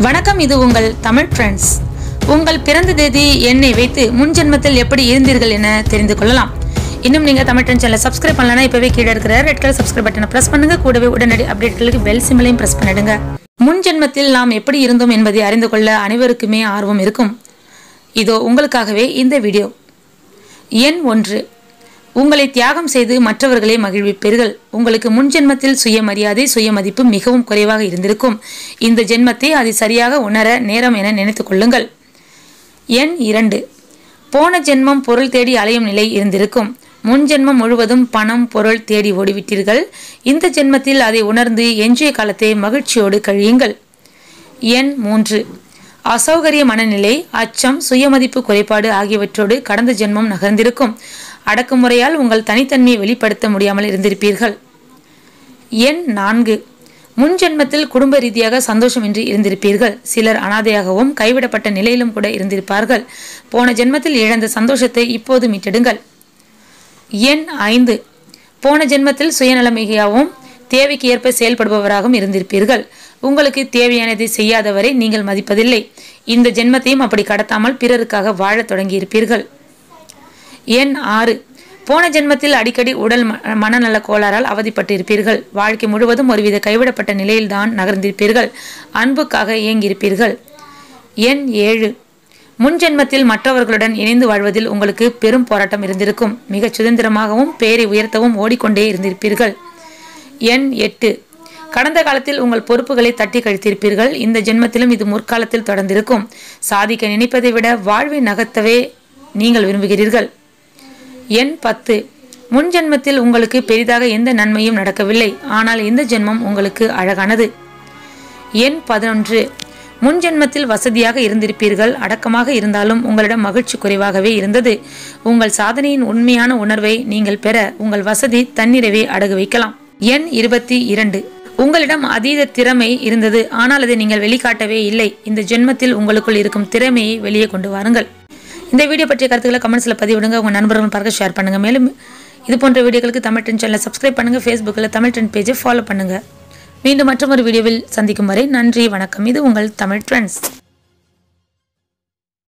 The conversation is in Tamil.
வணக்கம் இது உங்கள் தமிழ் ஃப்ரெண்ட்ஸ் உங்கள் பிறந்த தேதி எண்ணை வைத்து முன் ஜென்மத்தில் எப்படி இருந்தீர்கள் என தெரிந்து கொள்ளலாம் இன்னும் நீங்க தமிழ் ட்ரெண்ட் சேனலை சப்ஸ்கிரைப் பண்ணலனா இப்பவே கீழே இருக்கிற ரெட் கலர் சப்ஸ்கிரைப் பட்டனை பிரஸ் பண்ணுங்க கூடவே உடனடி அப்டேட்களுக்கு பெல் சிம்பலையும் பிரஸ் பண்ணிடுங்க முன் ஜென்மத்தில் நாம் எப்படி இருந்தோம் என்பதை அறிந்து கொள்ள அனைவருக்குமே ஆர்வம் இருக்கும் இதோ உங்களுக்காகவே இந்த வீடியோ எண் ஒன்று உங்களை தியாகம் செய்து மற்றவர்களை மகிழ்விப்பீர்கள் உங்களுக்கு முன் ஜென்மத்தில் சுயமரியாதை சுயமதிப்பு மிகவும் குறைவாக இருந்திருக்கும் இந்த ஜென்மத்தை அதை சரியாக உணர நேரம் என நினைத்துக் கொள்ளுங்கள் எண் இரண்டு போன ஜென்மம் பொருள் தேடி அலையும் நிலை இருந்திருக்கும் முன் ஜென்மம் முழுவதும் பணம் பொருள் தேடி ஓடிவிட்டீர்கள் இந்த ஜென்மத்தில் அதை உணர்ந்து எஞ்சிய காலத்தை மகிழ்ச்சியோடு கழியுங்கள் எண் மூன்று அசௌகரிய மனநிலை அச்சம் சுயமதிப்பு குறைபாடு ஆகியவற்றோடு கடந்த ஜென்மம் நகர்ந்திருக்கும் அடக்குமுறையால் உங்கள் தனித்தன்மையை வெளிப்படுத்த முடியாமல் இருந்திருப்பீர்கள் எண் நான்கு முன் ஜென்மத்தில் குடும்ப ரீதியாக சந்தோஷமின்றி இருந்திருப்பீர்கள் சிலர் அனாதையாகவும் கைவிடப்பட்ட நிலையிலும் கூட இருந்திருப்பார்கள் போன ஜென்மத்தில் இழந்த சந்தோஷத்தை இப்போது மீட்டெடுங்கள் எண் ஐந்து போன ஜென்மத்தில் சுயநலமிகையாகவும் தேவைக்கு ஏற்ப செயல்படுபவராகவும் இருந்திருப்பீர்கள் உங்களுக்கு தேவையானதை செய்யாதவரை நீங்கள் மதிப்பதில்லை இந்த ஜென்மத்தையும் அப்படி கடத்தாமல் பிறருக்காக வாழத் தொடங்கியிருப்பீர்கள் எண் ஆறு போன ஜென்மத்தில் அடிக்கடி உடல் ம- மனநல கோளாறால் அவதிப்பட்டு இருப்பீர்கள் வாழ்க்கை முழுவதும் ஒருவித கைவிடப்பட்ட நிலையில்தான் நகர்ந்திருப்பீர்கள் அன்புக்காக இயங்கியிருப்பீர்கள் எண் ஏழு முன் ஜென்மத்தில் மற்றவர்களுடன் இணைந்து வாழ்வதில் உங்களுக்கு பெரும் போராட்டம் இருந்திருக்கும் மிகச் சுதந்திரமாகவும் பேரை உயர்த்தவும் ஓடிக்கொண்டே இருந்திருப்பீர்கள் எண் எட்டு கடந்த காலத்தில் உங்கள் பொறுப்புகளை தட்டி கழித்திருப்பீர்கள் இந்த ஜென்மத்திலும் இது முற்காலத்தில் தொடர்ந்திருக்கும் சாதிக்க நினைப்பதை விட வாழ்வை நகர்த்தவே நீங்கள் விரும்புகிறீர்கள் எண் பத்து முன் ஜென்மத்தில் உங்களுக்கு பெரிதாக எந்த நன்மையும் நடக்கவில்லை ஆனால் இந்த ஜென்மம் உங்களுக்கு அழகானது எண் பதினொன்று முன் ஜென்மத்தில் வசதியாக இருந்திருப்பீர்கள் அடக்கமாக இருந்தாலும் உங்களிடம் மகிழ்ச்சி குறைவாகவே இருந்தது உங்கள் சாதனையின் உண்மையான உணர்வை நீங்கள் பெற உங்கள் வசதி தன்னிறைவை அடகு வைக்கலாம் எண் இருபத்தி இரண்டு உங்களிடம் அதீத திறமை இருந்தது ஆனால் அதை நீங்கள் வெளிக்காட்டவே இல்லை இந்த ஜென்மத்தில் உங்களுக்குள் இருக்கும் திறமையை வெளியே கொண்டு வாருங்கள் இந்த வீடியோ பற்றிய கருத்துக்களை கமெண்ட்ஸில் பதிவிடுங்க உங்கள் நண்பர்கள் பார்க்க ஷேர் பண்ணுங்க மேலும் இது போன்ற வீடியோக்களுக்கு தமிழ் ட்ரெண்ட் சேனலை சப்ஸ்கிரைப் பண்ணுங்க ஃபேஸ்புக்கில் தமிழ் ட்ரெண்ட் பேஜை ஃபாலோ பண்ணுங்க மீண்டும் மற்றொரு வீடியோவில் சந்திக்கும் வரை நன்றி வணக்கம் இது உங்கள் தமிழ் ட்ரெண்ட்ஸ்